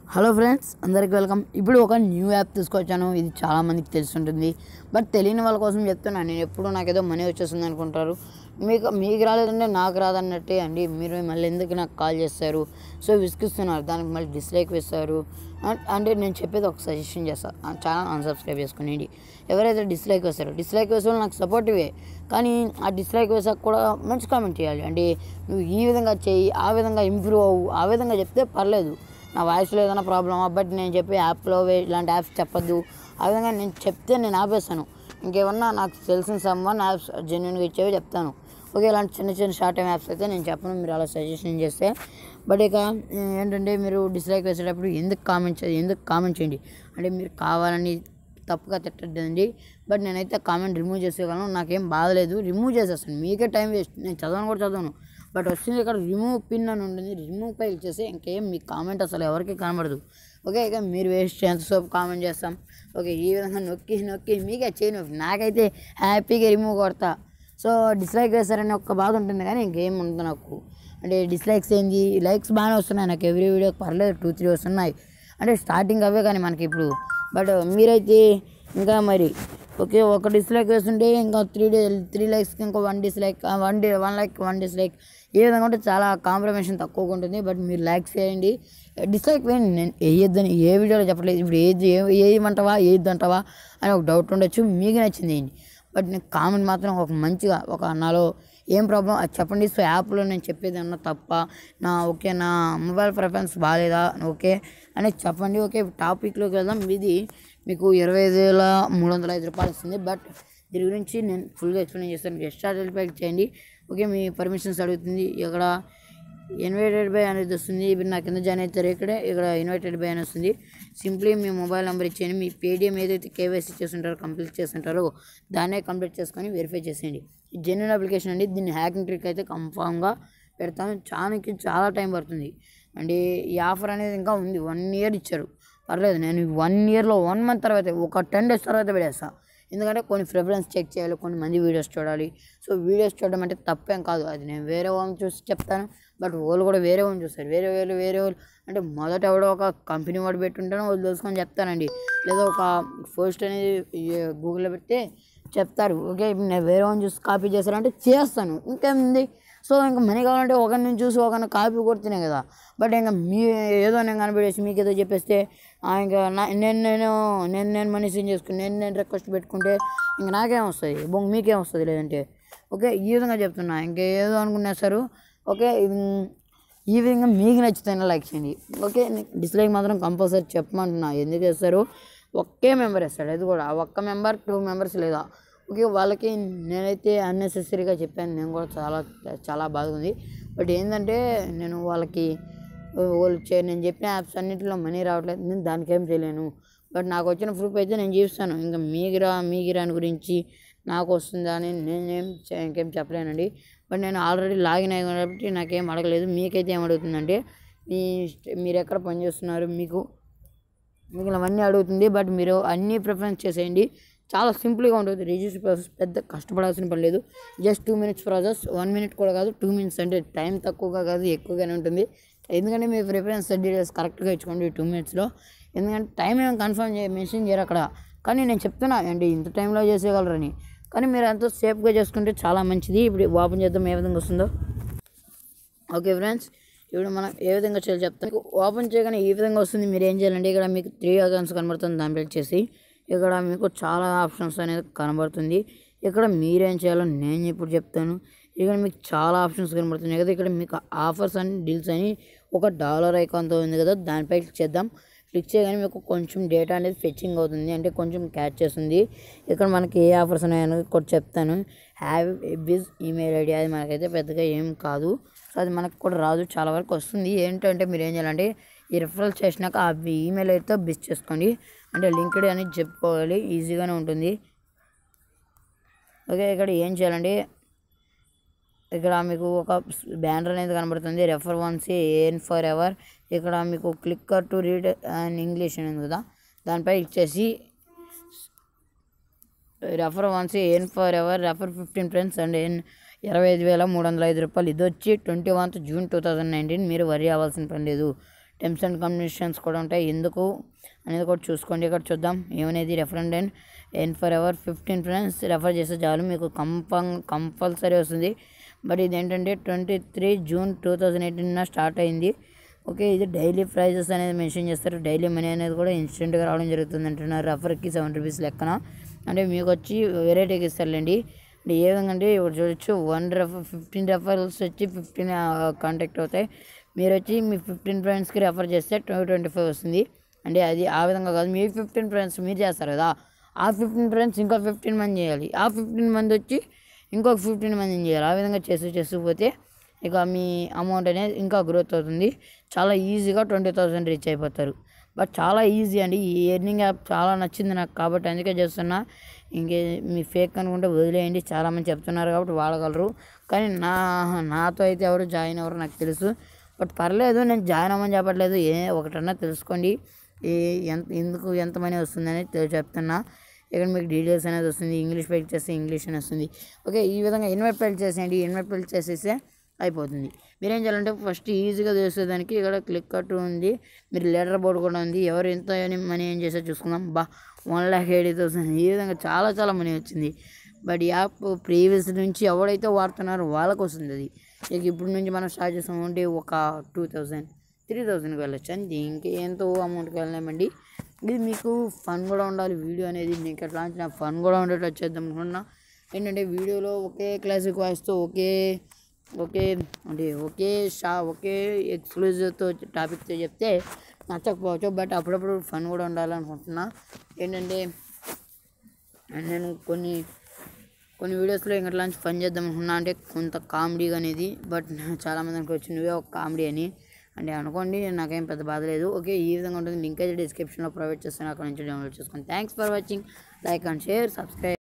hello friends అందరికి welcome ఇప్పుడు ఒక న్యూ యాప్ తీసుకొచ్చాను ఇది చాలా మందికి తెలుసుంటుంది బట్ తెలియని వాళ్ళ కోసం చెప్తున్నాను నేను ఎప్పుడు నాకేదో మనీ వచ్చేస్తుంది అనుకుంటారు మీకు మీకు రాలేదంటే నాకు రాదన్నట్టే అండి మీరు మళ్ళీ ఎందుకు నాకు కాల్ చేస్తారు సో విసిగిస్తున్నారు దానికి మళ్ళీ డిస్లైక్ వేస్తారు అం- అంటే నేను చెప్పేది ఒక సజెషన్ చేస్తాను ఆ ఛానల్ అన్సబ్స్క్రైబ్ చేసుకునేది ఎవరైతే డిస్లైక్ వేస్తారో డిస్లైక్ వేసే వాళ్ళు నాకు సపోర్టివే కానీ ఆ డిస్లైక్ వేసాక కూడా మంచి కామెంట్ చేయాలి అంటే నువ్వు ఈ విధంగా చేయి ఆ విధంగా ఇంప్రూవ్ అవ్వు ఆ విధంగా చెప్తే పర్లేదు నా వాయిస్లో ఏదైనా ప్రాబ్లమా బట్ నేను చెప్పే యాప్లో వే- ఇలాంటి యాప్స్ చెప్పొద్దు ఆ విధంగా నేను చెప్తే నేను ఆపేస్తాను ఇంకేమన్నా నాకు తెలిసిన సమ్మన్ యాప్స్ జెన్యున్గా ఇచ్చేవి చెప్తాను ఓకే ఇలాంటి చిన్న చిన్న షార్ట్ టైం యాప్స్ అయితే నేను చెప్పను మీరు అలా సజెషన్ చేస్తే బట్ ఇక ఏంటంటే మీరు డిస్లైక్ వేసేటప్పుడు ఎందుకు కామెంట్ చే ఎందుకు కామెంట్ చేయండి అంటే మీరు కావాలని తప్పుగా తిట్టద్దండి బట్ నేనైతే కామెంట్ రిమూవ్ చేసేయగలను నాకేం బాధలేదు రిమూవ్ చేసేస్తాను మీకే టైం వేస్ట్ నేను చదవను కూడా చదవను బట్ వచ్చింది ఇక్కడ రిమూవ్ పిన్ అని ఉంటుంది రిమూవ్ పై చేస్తే ఇంకేం మీ కామెంట్ అసలు ఎవరికి కనబడదు ఓకే ఇక మీరు వేస్ట్ ఎంతసేపు కామెంట్ చేస్తాం ఓకే ఈ విధంగా నొక్కి నొక్కి మీకే చేయను నాకైతే హ్యాపీగా రిమూవ్ కొడతా సో డిస్లైక్ వేస్తారని ఒక్క బాధ ఉంటుంది కానీ ఇంకేం ఉండదు నాకు అంటే డిస్లైక్స్ ఏంది లైక్స్ బాగానే వస్తున్నాయి నాకు ఎవ్రీ వీడియోకి పర్లేదు టూ త్రీ వస్తున్నాయి అంటే స్టార్టింగ్ అవే కానీ మనకి ఇప్పుడు బట్ మీరైతే ఇంకా మరి ఓకే ఒక డిస్లైక్ వేస్తుంటే ఇంకా త్రీ డే త్రీ లైక్స్కి ఇంకా one dislike one day one like one dislike ఏ విధంగా ఉంటే చాలా కాంప్రమేషన్ తక్కువగా ఉంటుంది బట్ మీరు లైక్స్ చేయండి డిస్లైక్ వేయండి నేను వేయొద్దని ఏ వీడియోలో చెప్పలేదు ఇప్పుడు ఏది ఏ వేయమంటావా ఏది అంటావా అని ఒక డౌట్ ఉండొచ్చు మీకు నచ్చింది వేయండి బట్ నేను కామెంట్ మాత్రం ఒక మంచిగా ఒక నాలో ఏం ప్రాబ్లం అది చెప్పండి సో యాప్లో నేను చెప్పేది అన్న తప్ప నా ఓకే నా మొబైల్ ప్రిఫరెన్స్ బాగాలేదా ఓకే అనేది చెప్పండి ఓకే టాపిక్లోకి వెళ్దాం ఇది మీకు ఇరవై ఐదు వేల మూడు వందల ఐదు రూపాయలు వస్తుంది బట్ దీని గురించి నేను ఫుల్గా ఎక్స్ప్లెయిన్ చేస్తాను ఎక్స్ట్రా పైకి చేయండి ఓకే మీ పర్మిషన్స్ అడుగుతుంది ఇక్కడ ఇన్వైటెడ్ బై అనేది వస్తుంది ఇప్పుడు నా కింద జాయిన్ అవుతారు ఇక్కడే ఇక్కడ ఇన్వైటెడ్ బై అని వస్తుంది సింప్లీ మీ మొబైల్ నెంబర్ ఇచ్చేయండి మీ పేటిఎం ఏదైతే కేవైసీ చేస్తుంటారో కంప్లీట్ చేస్తుంటారో దాన్నే కంప్లీట్ చేసుకొని వెరిఫై చేసేయండి ఇది జెన్యున్ అప్లికేషన్ అండి దీన్ని హ్యాకింగ్ ట్రిక్ అయితే కన్ఫామ్గా పెడతాను చాలాకి చాలా టైం పడుతుంది అంటే ఈ ఆఫర్ అనేది ఇంకా ఉంది వన్ ఇయర్ ఇచ్చారు పర్లేదు నేను వన్ ఇయర్లో వన్ మంత్ తర్వాత ఒక టెన్ డేస్ తర్వాత పెడేస్తాను ఎందుకంటే కొన్ని ప్రిఫరెన్స్ చెక్ చేయాలి కొన్ని మంది వీడియోస్ చూడాలి సో వీడియోస్ చూడడం అంటే తప్పేం కాదు అది నేను వేరే వాళ్ళని చూసి చెప్తాను బట్ వాళ్ళు కూడా వేరే వాళ్ళని చూస్తారు వేరే వేరే వేరే వాళ్ళు అంటే మొదట ఎవడో ఒక కంపెనీ వాడు పెట్టుంటానో వాళ్ళు తెలుసుకొని చెప్తానండి లేదా ఒక పోస్ట్ అనేది గూగుల్లో పెడితే చెప్తారు ఓకే ఇప్పుడు నేను వేరే వాళ్ళని చూసి కాపీ చేస్తారంటే చేస్తాను ఇంకేముంది సో ఇంకా మనీ కావాలంటే ఒకరిని చూసి ఒకరిని కాపీ కొడుతున్నాయి కదా బట్ ఇంకా మీ ఏదో నేను కనిపెట్టేసి మీకు ఏదో చెప్పేస్తే ఆ, ఇంకా నా నేను నేను నేను నేను మనీ సెండ్ చేసుకుని నేను నేను రిక్వెస్ట్ పెట్టుకుంటే ఇంక నాకేం వస్తుంది బొంగ మీకేం వస్తుంది లేదంటే ఓకే ఈ విధంగా చెప్తున్నా ఇంకేదో అనుకునేస్తారు ఓకే ఇది ఈ విధంగా మీకు నచ్చితేనే లైక్ చేయండి ఓకే డిస్లైక్ మాత్రం కంపల్సరీ చెప్పమంటున్నా ఎందుకు వేస్తారు ఒకే మెంబర్ వేస్తాడు అది కూడా ఆ ఒక్క మెంబర్ టూ మెంబర్స్ లేదా ఓకే వాళ్ళకి నేనైతే అన్నెసెసరీగా చెప్పాను నేను కూడా చాలా చాలా బాగుంది బట్ ఏంటంటే నేను వాళ్ళకి వాళ్ళు చే నేను చెప్పిన యాప్స్ అన్నింటిలో మనీ రావట్లేదు నేను దానికి ఏం చేయలేను బట్ నాకు వచ్చిన ప్రూఫ్ అయితే నేను చూస్తాను ఇంకా మీగిరా మీగిరాని గురించి నాకు వస్తుందా అని నేనేం చే- ఇంకేం చెప్పలేనండి బట్ నేను ఆల్రెడీ లాగిన్ అయ్యాను కాబట్టి నాకేం అడగలేదు మీకైతే ఏం అడుగుతుందంటే మీ మీరు ఎక్కడ పనిచేస్తున్నారు మీకు మీకు అవన్నీ అడుగుతుంది బట్ మీరు అన్నీ ప్రిఫరెన్స్ చేసేయండి చాలా సింపుల్గా ఉంటుంది రిజిస్టర్ ప్రాసెస్ పెద్ద కష్టపడాల్సిన పని లేదు just two minutes process one minute కూడా కాదు టూ మినిట్స్ అంటే టైం తక్కువగా కాదు ఎక్కువగానే ఉంటుంది ఎందుకంటే మీ ప్రిఫరెన్స్ డీటెయిల్స్ కరెక్ట్గా ఇచ్చుకోండి టూ మినిట్స్లో ఎందుకంటే టైం ఏం కన్ఫర్మ్ చే మెన్షన్ చేయరు అక్కడ కానీ నేను చెప్తున్నా అంటే ఇంత టైంలో చేసేయగలరని కానీ మీరు ఎంతో సేఫ్గా చేసుకుంటే చాలా మంచిది ఇప్పుడు ఓపెన్ చేద్దాం ఏ విధంగా వస్తుందో ఓకే ఫ్రెండ్స్ ఇప్పుడు మనం ఏ విధంగా చేయాలి చెప్తాను మీకు ఓపెన్ చేయగానే ఈ విధంగా వస్తుంది మీరు ఏం చేయాలంటే ఇక్కడ మీకు త్రీ అకౌంట్స్ కనబడుతుంది దాన్ని క్లిక్ చేసి ఇక్కడ మీకు చాలా ఆప్షన్స్ అనేది కనబడుతుంది ఇక్కడ మీరేం చేయాలో నేను ఇప్పుడు చెప్తాను ఇక్కడ మీకు చాలా ఆప్షన్స్ కనబడుతున్నాయి కదా ఇక్కడ మీకు ఆఫర్స్ అని డీల్స్ అని ఒక డాలర్ ఐకాన్తో ఉంది కదా దానిపై క్లిక్ చేద్దాం క్లిక్ చేయగానే మీకు కొంచెం డేటా అనేది ఫెచ్చింగ్ అవుతుంది అంటే కొంచెం క్యాచ్ చేస్తుంది ఇక్కడ మనకి ఏ ఆఫర్స్ ఉన్నాయని కూడా చెప్తాను హ్యావ్ బిజ్ ఈమెయిల్ ఐడి అది మనకైతే పెద్దగా ఏం కాదు సో అది మనకు కూడా రాదు చాలా వరకు వస్తుంది ఏంటంటే మీరు ఏం చేయాలంటే ఈ రిఫరల్ చేసినాక ఆ ఈమెయిల్ ఐడితో బిజ్ చేసుకోండి అంటే లింక్డ్ అని చెప్పుకోవాలి ఈజీగానే ఉంటుంది ఓకే ఇక్కడ ఏం చేయాలండి ఇక్కడ మీకు ఒక బ్యానర్ అనేది కనబడుతుంది refer once earn forever ఇక్కడ మీకు click here to read and English అని ఉంది కదా దానిపై ఇచ్చేసి refer once earn forever refer fifteen friends and earn ఇరవై ఐదు వేల మూడు వందల ఐదు రూపాయలు ఇది వచ్చి ట్వంటీ వన్త్ జూన్ టూ థౌజండ్ నైన్టీన్ మీరు వరి అవ్వాల్సిన పని లేదు టెమ్స్ అండ్ కండిషన్స్ కూడా ఉంటాయి ఎందుకు అనేది కూడా చూసుకోండి ఇక్కడ చూద్దాం ఏమనేది refer and and earn forever fifteen friends refer చేస్తే చాలు మీకు కంపల్ కంపల్సరీ వస్తుంది బట్ ఇదేంటంటే twenty three June two thousand eighteen start అయింది ఓకే ఇది డైలీ ప్రైజెస్ అనేది మెన్షన్ చేస్తారు డైలీ మనీ అనేది కూడా ఇన్స్టెంట్గా రావడం జరుగుతుంది అంటున్నారు రెఫర్కి సెవెన్ రూపీస్ లెక్కన అంటే మీకు వచ్చి వెరైటీకి ఇస్తారులేండి అంటే ఏ విధంగా అంటే ఇప్పుడు చూడొచ్చు వన్ రెఫర్ ఫిఫ్టీన్ రెఫరల్స్ వచ్చి ఫిఫ్టీన్ కాంటాక్ట్ అవుతాయి మీరు వచ్చి మీ ఫిఫ్టీన్ ఫ్రెండ్స్కి రెఫర్ చేస్తే ట్వంటీ ట్వంటీ ఫైవ్ వస్తుంది అంటే అది ఆ విధంగా కాదు మీ ఫిఫ్టీన్ ఫ్రెండ్స్ మీరు చేస్తారు కదా ఆ ఫిఫ్టీన్ ఫ్రెండ్స్ ఇంకో ఫిఫ్టీన్ మంది చేయాలి ఆ ఫిఫ్టీన్ మంది వచ్చి ఇంకొక ఫిఫ్టీన్ మందిని చేయాలి ఆ విధంగా చేస్తూ చేస్తూ పోతే ఇక మీ అమౌంట్ అనేది ఇంకా గ్రోత్ అవుతుంది చాలా ఈజీగా ట్వంటీ థౌసండ్ రీచ్ అయిపోతారు బట్ చాలా ఈజీ అండి ఈ ఎర్నింగ్ యాప్ చాలా నచ్చింది నాకు కాబట్టి అందుకే చేస్తున్నా ఇంకే మీ ఫేక్ అనుకుంటే వదిలేయండి చాలామంది చెప్తున్నారు కాబట్టి వాడగలరు కానీ నా నాతో అయితే ఎవరు జాయిన్ అవ్వరు నాకు తెలుసు బట్ పర్లేదు నేను జాయిన్ అవ్వమని చెప్పట్లేదు ఏ ఒకటన్నా తెలుసుకోండి ఏ ఎంత ఎందుకు ఎంత మనీ వస్తుందని తె- చెప్తున్నా ఇక్కడ మీకు డీటెయిల్స్ అనేది వస్తుంది ఇంగ్లీష్ పెళ్లి చేస్తే ఇంగ్లీష్ అని వస్తుంది ఓకే ఈ విధంగా ఇన్వైట్ పెళ్లి చేసేయండి ఇన్వైట్ పెళ్లి చేసేస్తే అయిపోతుంది మీరేం చేయాలంటే ఫస్ట్ ఈజీగా చేసేదానికి ఇక్కడ క్లిక్ కట్ ఉంది మీరు లెటర్ బోర్డు కూడా ఉంది ఎవరు ఎంత మనీ ఏం చేసో చూసుకుందాం బా వన్ ల్యాక్ ఎయిటీ థౌసండ్ ఈ విధంగా చాలా చాలా మనీ వచ్చింది బట్ ఈ యాప్ ప్రీవియస్ నుంచి ఎవడైతే వాడుతున్నారో వాళ్ళకి వస్తుంది అది ఇక ఇప్పుడు నుంచి మనం స్టార్ట్ చేస్తామంటే ఒక టూ థౌజండ్ త్రీ థౌజండ్కి వెళ్ళొచ్చు అంతే ఇంకెంతో అమౌంట్కి వెళ్ళలేమండి ఇది మీకు ఫన్ కూడా ఉండాలి వీడియో అనేది మీకు ఎట్లా నా ఫన్ కూడా ఉండేటట్టు చేద్దాం అనుకున్నా ఏంటంటే వీడియోలో ఒకే క్లాసిక్ వాయిస్తో ఒకే ఒకే అంటే ఒకే షా ఒకే ఎక్స్క్లూజివ్తో టాపిక్తో చెప్తే నచ్చకపోవచ్చు బట్ అప్పుడప్పుడు ఫన్ కూడా ఉండాలనుకుంటున్నా ఏంటంటే అండ్ నేను కొన్ని కొన్ని వీడియోస్లో ఇంకా లాంటి ఫన్ చేద్దాం అనుకున్నా అంటే కొంత కామెడీ అనేది బట్ చాలామంది అనుకోవచ్చు నువ్వే ఒక కామెడీ అని అంటే అనుకోండి నాకేం పెద్ద బాధ లేదు ఓకే ఈ విధంగా ఉంటుంది లింక్ అయితే డిస్క్రిప్షన్లో ప్రొవైడ్ చేస్తాను అక్కడ నుంచి డౌన్లోడ్ చేసుకోండి thanks for watching like and share subscribe